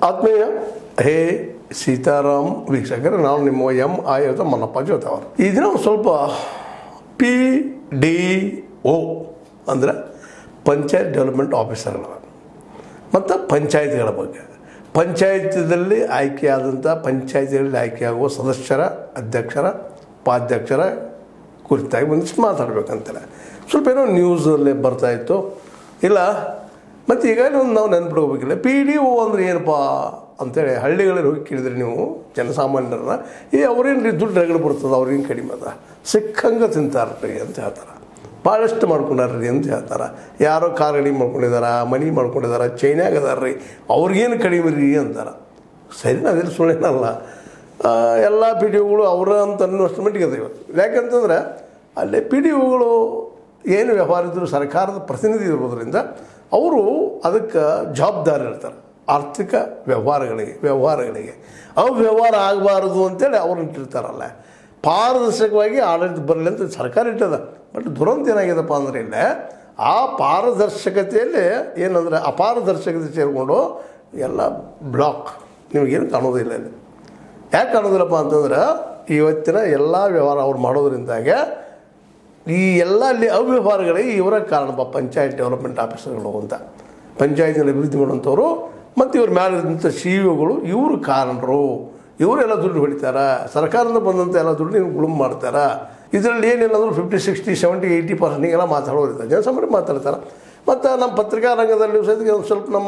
ಆತ್ಮೀಯ ಹೇ ಸೀತಾರಾಮ್ ವೀಕ್ಷಕರೇ ನಾನು ನಿಮ್ಮ ಎಂ ಆಯುಧ ಮಲ್ಲಪ್ಪ ಜೋತವರು ಈ ದಿನ ಒಂದು ಸ್ವಲ್ಪ ಪಿ ಡಿ ಒ ಅಂದರೆ ಪಂಚಾಯತ್ ಡೆವಲಪ್ಮೆಂಟ್ ಆಫೀಸರ್ಗಳ ಮತ್ತು ಪಂಚಾಯತ್ಗಳ ಬಗ್ಗೆ ಪಂಚಾಯತದಲ್ಲಿ ಆಯ್ಕೆಯಾದಂಥ ಪಂಚಾಯತಿಗಳಲ್ಲಿ ಆಯ್ಕೆಯಾಗುವ ಸದಸ್ಯರ ಅಧ್ಯಕ್ಷರ ಉಪಾಧ್ಯಕ್ಷರ ಕುರಿತಾಗಿ ಒಂದಿಷ್ಟು ಮಾತಾಡ್ಬೇಕಂತಾರೆ ಸ್ವಲ್ಪ ಏನೋ ನ್ಯೂಸಲ್ಲಿ ಬರ್ತಾಯಿತ್ತು ಇಲ್ಲ ಮತ್ತು ಈಗ ಒಂದು ನಾವು ನೆನ್ಪಿಡ್ಕೋಬೇಕಿಲ್ಲ ಪಿ ಡಿ ಒ ಅಂದರೆ ಏನಪ್ಪ ಅಂತೇಳಿ ಹಳ್ಳಿಗಳಲ್ಲಿ ಹೋಗಿ ಕೇಳಿದ್ರೆ ನೀವು ಜನಸಾಮಾನ್ಯರನ್ನ ಏ ಅವ್ರೇನು ರೀ ದುಡ್ಡು ರಗಡ್ ಬರ್ತದೆ ಅವ್ರೇನು ಕಡಿಮೆ ಅದ ಸಿಕ್ಕಂಗೆ ತಿಂತಾರ್ರಿ ಅಂತ ಹೇಳ್ತಾರೆ ಭಾಳಷ್ಟು ಮಾಡ್ಕೊಂಡಾರ್ರಿ ಅಂತ ಹೇಳ್ತಾರೆ ಯಾರೋ ಕಾರ್ ಗಾಡಿ ಮಾಡ್ಕೊಂಡಿದಾರ ಮನಿ ಮಾಡ್ಕೊಂಡಿದಾರ ಚೈನ್ಯಾಗ ಅದಾರ್ರಿ ಅವ್ರಿಗೇನು ಕಡಿಮೆ ರೀ ಅಂತಾರೆ ಸರಿ ಅದೇನು ಸುಳ್ಳೇನಲ್ಲ ಎಲ್ಲ ಪಿ ಡಿ ಒಗಳು ಅವರ ಅಂತ ಅನ್ನೋಷ್ಟು ಮಟ್ಟಿಗೆ ಅದ ಇವತ್ತು ಯಾಕಂತಂದ್ರೆ ಅಲ್ಲೇ ಪಿ ಡಿ ಒಗಳು ಏನು ವ್ಯವಹಾರ ಇದ್ದರು ಸರ್ಕಾರದ ಪ್ರತಿನಿಧಿ ಇರೋದ್ರಿಂದ ಅವರು ಅದಕ್ಕೆ ಜವಾಬ್ದಾರಿ ಇರ್ತಾರೆ ಆರ್ಥಿಕ ವ್ಯವಹಾರಗಳಿಗೆ ವ್ಯವಹಾರಗಳಿಗೆ ಅವು ವ್ಯವಹಾರ ಆಗಬಾರದು ಅಂತೇಳಿ ಅವ್ರು ಇಟ್ಟಿರ್ತಾರಲ್ಲ ಪಾರದರ್ಶಕವಾಗಿ ಆಡಳಿತ ಬರಲಿ ಅಂತ ಸರ್ಕಾರ ಇಟ್ಟದ ಬಟ್ ದುರಂತ ಏನಾಗಿದೆಪ್ಪ ಅಂದರೆ ಇಲ್ಲೇ ಆ ಪಾರದರ್ಶಕತೆಯಲ್ಲಿ ಏನಂದರೆ ಅಪಾರದರ್ಶಕತೆ ಸೇರಿಕೊಂಡು ಎಲ್ಲ ಬ್ಲಾಕ್ ನಿಮಗೇನು ಕಾಣೋದಿಲ್ಲ ಇಲ್ಲಿ ಯಾಕೆ ಕಾಣೋದಿಲ್ಲಪ್ಪ ಅಂತಂದ್ರೆ ಇವತ್ತಿನ ಎಲ್ಲ ವ್ಯವಹಾರ ಅವ್ರು ಮಾಡೋದ್ರಿಂದಾಗೆ ಈ ಎಲ್ಲ ಅಲ್ಲಿ ಅವ್ಯವಹಾರಗಳಿಗೆ ಇವರ ಕಾರಣಪ್ಪ ಪಂಚಾಯತ್ ಡೆವಲಪ್ಮೆಂಟ್ ಆಫೀಸರ್ಗಳು ಅಂತ ಪಂಚಾಯತಿನ ಅಭಿವೃದ್ಧಿ ಮಾಡುವಂಥವ್ರು ಮತ್ತು ಇವ್ರ ಮ್ಯಾಲಿದ್ದಂಥ ಸಿ ಇಒಗಳು ಇವರು ಕಾರಣರು ಇವರೆಲ್ಲ ದುಡ್ಡು ಹೊಡಿತಾರೆ ಸರ್ಕಾರದಿಂದ ಬಂದಂಥ ಎಲ್ಲ ದುಡ್ಡು ನೀವು ಗುಳುಮ್ ಮಾಡ್ತಾರೆ ಇದರಲ್ಲಿ ಏನಿಲ್ಲ ಅಂದರೂ fifty sixty seventy eighty percent ಹಿಂಗೆಲ್ಲ ಮಾತಾಡೋರಿದ್ದಾರೆ ಜನಸಾಮಾನ್ಯ ಮಾತಾಡ್ತಾರೆ ಮತ್ತು ನಮ್ಮ ಪತ್ರಿಕಾ ರಂಗದಲ್ಲಿ ಸಹಿತ ಒಂದು ಸ್ವಲ್ಪ ನಮ್ಮ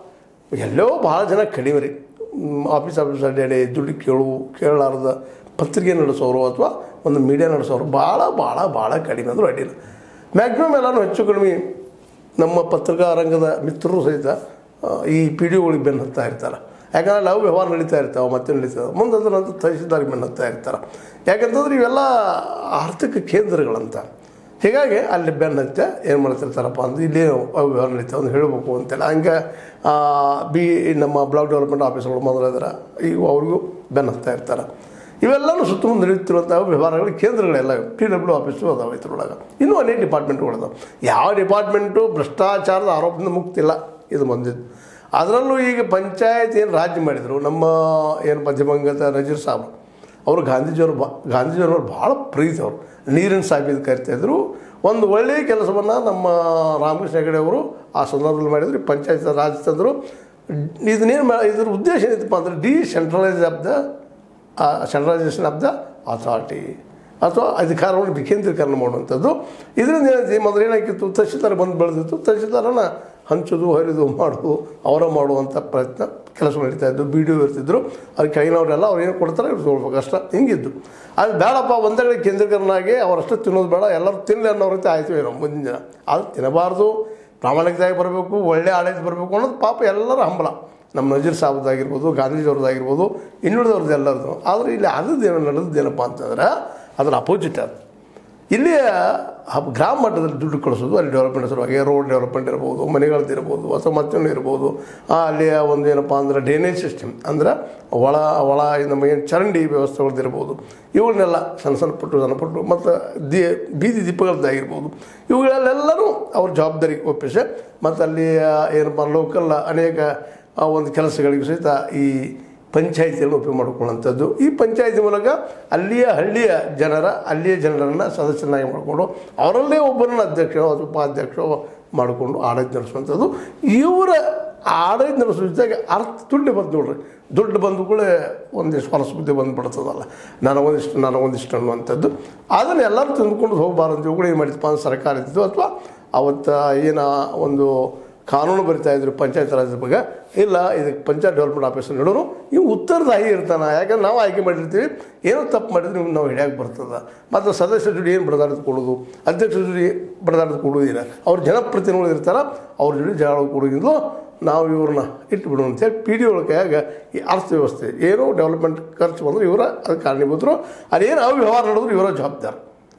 ಎಲ್ಲೋ ಭಾಳ ಜನ ಕಡಿಮೆ ರೀ ಮ್, ಆಫೀಸ್ ಆಫೀಸ್ ಅಡ್ಡಾಡಿ ದುಡ್ಡು ಕೇಳು ಕೇಳಲಾರ್ದ ಪತ್ರಿಕೆ ನಡೆಸೋರು ಅಥವಾ ಒಂದು ಮೀಡಿಯಾ ನಡೆಸೋರು ಭಾಳ ಭಾಳ ಭಾಳ ಕಡಿಮೆ ಅಂದರೂ ಅಡ್ಡಿಲ್ಲ ಮ್ಯಾಕ್ಸಿಮಮ್ ಎಲ್ಲನೂ ಹೆಚ್ಚು ಕಡಿಮೆ ನಮ್ಮ ಪತ್ರಿಕಾ ರಂಗದ ಮಿತ್ರರು ಸಹಿತ ಆ, ಈ ಪಿ ಡಿ ಒಗಳಿಗೆ ಬೆನ್ನು ಹತ್ತಾ ಇರ್ತಾರೆ ಯಾಕಂದ್ರೆ ನಾವು ವ್ಯವಹಾರ ನಡೀತಾ ಇರ್ತಾವೆ ಮತ್ತೆ ನಡೀತಾವೆ ಮುಂದೆ ಅದ್ರ ನಂತರ ತಹಸೀಲ್ದಾರಿಗೆ ಬೆನ್ನು ಹತ್ತಾ ಇರ್ತಾರೆ ಯಾಕಂತಂದ್ರೆ ಇವೆಲ್ಲ ಆರ್ಥಿಕ ಕೇಂದ್ರಗಳಂತ ಹೀಗಾಗಿ ಅಲ್ಲಿ ಬೆನ್ನು ಹತ್ತೆ ಏನು ಮಾಡ್ತಿರ್ತಾರಪ್ಪ ಅಂದ್ರೆ ಇಲ್ಲಿ ವ್ಯವಹಾರ ನಡೀತಾವೆ ಅಂತ ಹೇಳಬೇಕು ಅಂತೇಳಿ ಹಂಗೆ ಆ, ಬಿ ನಮ್ಮ ಬ್ಲಾಕ್ ಡೆವಲಪ್ಮೆಂಟ್ ಆಫೀಸ್ಗಳು ಮೊದಲಿದ್ರೆ ಈಗ ಅವ್ರಿಗೂ ಬೆನ್ನು ಹತ್ತಾ ಇರ್ತಾರೆ ಇವೆಲ್ಲನೂ ಸುತ್ತಮುತ್ತ ನಡೆಯುತ್ತಿರುವಂಥ ವ್ಯವಹಾರಗಳ ಕೇಂದ್ರಗಳೆಲ್ಲ ಟಿ ಡಬ್ಲ್ಯೂ ಆಫೀಸು ಅದಾವೆ ಇದ್ರೊಳಗೆ ಇನ್ನೂ ಅನೇಕ ಡಿಪಾರ್ಟ್ಮೆಂಟ್ಗಳು ಅದಾವೆ ಯಾವ ಡಿಪಾರ್ಟ್ಮೆಂಟು ಭ್ರಷ್ಟಾಚಾರದ ಆರೋಪದಿಂದ ಮುಕ್ತಿಲ್ಲ ಇದು ಬಂದಿದ್ದು ಅದರಲ್ಲೂ ಈಗ ಪಂಚಾಯತ್ ಏನು ರಾಜ್ಯ ಮಾಡಿದರು ನಮ್ಮ ಏನು ಮಧ್ಯಮಂಗದ ನಜೀರ್ ಸಾಬ್ ಅವರು ಗಾಂಧೀಜಿಯವರು ಬಾ ಗಾಂಧೀಜಿಯವರು ಭಾಳ ಪ್ರೀತಿ ಅವರು ನೀರಿನ ಸಾಬೀದು ಕರಿತಾಯಿದ್ರು ಒಂದು ಒಳ್ಳೆಯ ಕೆಲಸವನ್ನು ನಮ್ಮ ರಾಮಕೃಷ್ಣ ಹೆಗಡೆ ಅವರು ಆ ಸಂದರ್ಭದಲ್ಲಿ ಮಾಡಿದ್ರು ಪಂಚಾಯತ್ ರಾಜ್ ತಂದರು ಇದನ್ನೇನು ಮಾ ಇದ್ರ ಉದ್ದೇಶ ಏನೈತಪ್ಪ ಅಂದರೆ decentralise of the centralisation of the authority ಅಥವಾ ಅಧಿಕಾರವನ್ನು ವಿಕೇಂದ್ರೀಕರಣ ಮಾಡುವಂಥದ್ದು ಇದರಿಂದ ಏನೈತಿ ಮೊದಲು ಏನಾಗಿತ್ತು ತಹಶೀಲ್ದಾರ್ ಬಂದು ಬೆಳೆದಿತ್ತು ತಹಶೀಲ್ದಾರನ ಹಂಚೋದು ಹರಿದು ಮಾಡೋದು ಅವರ ಮಾಡುವಂಥ ಪ್ರಯತ್ನ ಕೆಲಸ ನಡೀತಾ ಇದ್ದು ಬಿ ಡಿ ಒ ಇರ್ತಿದ್ರು ಅದಕ್ಕೆ ಕೆಳಗಿನವರೆಲ್ಲ ಅವ್ರು ಏನು ಕೊಡ್ತಾರೆ ಇವ್ರು ತೊಗೊಳ್ಬೇಕು ಅಷ್ಟ ಹಿಂಗಿದ್ದು ಅದು ಬೇಡಪ್ಪ ಒಂದೇ ಕಡೆ ಕೇಂದ್ರೀಕರಣ ಆಗಿ ಅವರಷ್ಟು ತಿನ್ನೋದು ಬೇಡ ಎಲ್ಲರೂ ತಿನ್ನಲಿ ಅನ್ನೋ ರೀತಿ ಆಯ್ತು ಏನೋ ಮುಂದಿನ ಜನ ಅದು ತಿನ್ನಬಾರ್ದು ಪ್ರಾಮಾಣಿಕವಾಗಿ ಬರಬೇಕು ಒಳ್ಳೆ ಆಡಳಿತ ಬರಬೇಕು ಅನ್ನೋದು ಪಾಪ ಎಲ್ಲರ ಹಂಬಲ ನಮ್ಮ ನಜೀರ್ ಸಾಬ್ದಾಗಿರ್ಬೋದು ಗಾಂಧೀಜಿಯವ್ರದ್ದಾಗಿರ್ಬೋದು ಇನ್ನುಳಿದವ್ರದ್ದು ಎಲ್ಲರದು ಆದರೆ ಇಲ್ಲಿ ಆದದ್ದೇನು ನಡೆದದ್ದೇನಪ್ಪ ಅಂತಂದ್ರೆ ಅದರ ಅಪೋಸಿಟ್ ಅದು ಇಲ್ಲಿ ಹಬ್- ಗ್ರಾಮ ಮಟ್ಟದಲ್ಲಿ ದುಡ್ಡು ಕಳಿಸೋದು ಅಲ್ಲಿ ಡೆವಲಪ್ಮೆಂಟ್ ಸಲುವಾಗಿ ರೋಡ್ ಡೆವಲಪ್ಮೆಂಟ್ ಇರ್ಬೋದು ಮನೆಗಳದ್ದು ಇರ್ಬೋದು ಅಥವಾ ಮತ್ತೊಂದು ಇರ್ಬೋದು ಆ, ಅಲ್ಲಿಯ ಒಂದು ಏನಪ್ಪ ಅಂದ್ರೆ ಡ್ರೈನೇಜ್ ಸಿಸ್ಟಮ್ ಅಂದ್ರೆ ಒಳ ಒಳ ನಮ್ಮ ಏನು ಚರಂಡಿ ವ್ಯವಸ್ಥೆಗಳದ್ದು ಇರ್ಬೋದು ಇವುಗಳನ್ನೆಲ್ಲ ಸಣ್ಣ ಸಣ್ಣ ಪುಟ್ಟು ಸಣ್ಣ ಪುಟ್ಟು ಮತ್ತು ದಿ ಬೀದಿ ದೀಪಗಳದ್ದಾಗಿರ್ಬೋದು ಇವುಗಳಲ್ಲೆಲ್ಲರೂ ಅವ್ರ ಜವಾಬ್ದಾರಿ ಒಪ್ಪಿಸಿ ಮತ್ತು ಅಲ್ಲಿ ಆ, ಏನಪ್ಪ ಲೋಕಲ್ ಅನೇಕ ಆ ಒಂದು ಕೆಲಸಗಳಿಗೂ ಸಹಿತ ಈ ಪಂಚಾಯಿತಿಯನ್ನು ಉಪಯೋಗ ಮಾಡಿಕೊಳ್ಳುವಂಥದ್ದು ಈ ಪಂಚಾಯಿತಿ ಮೂಲಕ ಅಲ್ಲಿಯ ಹಳ್ಳಿಯ ಜನರ ಅಲ್ಲಿಯ ಜನರನ್ನು ಸದಸ್ಯರನ್ನಾಗಿ ಮಾಡಿಕೊಂಡು ಅವರಲ್ಲೇ ಒಬ್ಬರನ್ನ ಅಧ್ಯಕ್ಷ ಅಥವಾ ಉಪಾಧ್ಯಕ್ಷ ಮಾಡಿಕೊಂಡು ಆಡಳಿತ ನಡೆಸುವಂಥದ್ದು ಇವರ ಆಡಳಿತ ನಡೆಸೋ ಜೊತೆಗೆ ಅರ್ಥ ದುಡ್ಡು ಬಂದು ನೋಡ್ರಿ ದುಡ್ಡು ಬಂದು ಕೂಡ ಒಂದಿಷ್ಟು ಹೊಲಸು ಬುದ್ಧಿ ಬಂದುಬಿಡ್ತದಲ್ಲ ನನಗೊಂದಿಷ್ಟು ನನಗೊಂದಿಷ್ಟು ಅನ್ನುವಂಥದ್ದು ಅದನ್ನು ಎಲ್ಲರೂ ತಂದುಕೊಂಡು ಹೋಗಬಾರ್ದು ಇವುಗಳು ಏನು ಮಾಡಿದಪ್ಪ ಅಂದ್ರೆ ಸರ್ಕಾರ ಇದ್ದಿದ್ದು ಅಥವಾ ಅವತ್ತು ಏನು ಒಂದು ಕಾನೂನು ಬರಿತಾ ಇದ್ರು ಪಂಚಾಯತ್ ರಾಜ್ ಬಗ್ಗೆ ಇಲ್ಲ ಇದಕ್ಕೆ ಪಂಚಾಯತ್ ಡೆವಲಪ್ಮೆಂಟ್ ಆಫೀಸರ್ ನೋಡೋರು ಇವು ಉತ್ತರದಾಯಿ ಇರ್ತಾನೆ ಯಾಕಂದ್ರೆ ನಾವು ಆಯ್ಕೆ ಮಾಡಿರ್ತೀವಿ ಏನೋ ತಪ್ಪು ಮಾಡಿದ್ರೆ ನಿಮ್ಗೆ ನಾವು ಹಿಡಿಯೋಕೆ ಬರ್ತದೆ ಮತ್ತು ಸದಸ್ಯರ ಜೋಡಿ ಏನು ಬಡದಾಡೋದು ಕೊಡೋದು ಅಧ್ಯಕ್ಷರ ಜೋಡಿ ಬಡದಾಡೋದು ಕೊಡೋದಿಲ್ಲ ಅವ್ರು ಜನಪ್ರತಿನಿಧಿಗಳು ಇರ್ತಾರೆ ಅವ್ರ ಜೋಡಿ ಜಗಳ ಕೊಡೋದಿಲ್ಲ ನಾವು ಇವ್ರನ್ನ ಇಟ್ಬಿಡು ಅಂತೇಳಿ ಪಿ ಡಿ ಒಳಗೆ ಈ ಅರ್ಥವ್ಯವಸ್ಥೆ ಏನೋ ಡೆವಲಪ್ಮೆಂಟ್ ಖರ್ಚು ಬಂದ್ರೆ ಇವರ ಅದಕ್ಕೆ ಕಾರಣೀಭೂತರು ಅದೇನು ಅವು ವ್ಯವಹಾರ ನಡೆದ್ರು ಇವರ ಜವಾಬ್ದಾರ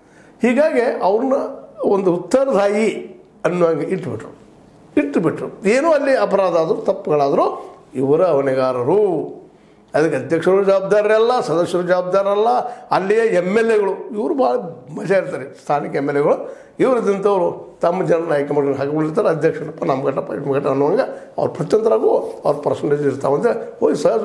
ಹೀಗಾಗಿ ಅವ್ರನ್ನ ಒಂದು ಉತ್ತರದಾಯಿ ಅನ್ನುವಂಗೆ ಇಟ್ಬಿಟ್ರು ಇಟ್ಟುಬಿಟ್ರು ಏನೋ ಅಲ್ಲಿ ಅಪರಾಧ ಆದರೂ ತಪ್ಪುಗಳಾದರೂ ಇವರ ಹೊಣೆಗಾರರು ಅದಕ್ಕೆ ಅಧ್ಯಕ್ಷರು ಜವಾಬ್ದಾರರಲ್ಲ ಸದಸ್ಯರು ಜವಾಬ್ದಾರರಲ್ಲ ಅಲ್ಲಿಯ ಎಮ್ ಎಲ್ ಎಗಳು ಇವರು ಭಾಳ ಮಜಾ ಇರ್ತಾರೆ ಸ್ಥಾನಿಕ ಎಮ್ ಎಲ್ ಎಗಳು ಇವ್ರದಂಥವ್ರು ತಮ್ಮ ಜನರನ್ನ ಆಯ್ಕೆ ಮಾಡಿ ಹಾಕಿಬಿಟ್ಟಿರ್ತಾರೆ ಅಧ್ಯಕ್ಷರಪ್ಪ ನಮ್ಮ ಘಟಪ್ಪ ನಿಮ್ಮ ಘಟ ಅನ್ನುವಂಗೆ ಅವ್ರು ಪ್ರತ್ಯಂತರಾಗೂ ಅವ್ರ ಪರ್ಸಂಟೇಜ್ ಇರ್ತಾವಂತೆ ಹೋಗಿ ಸಹಜ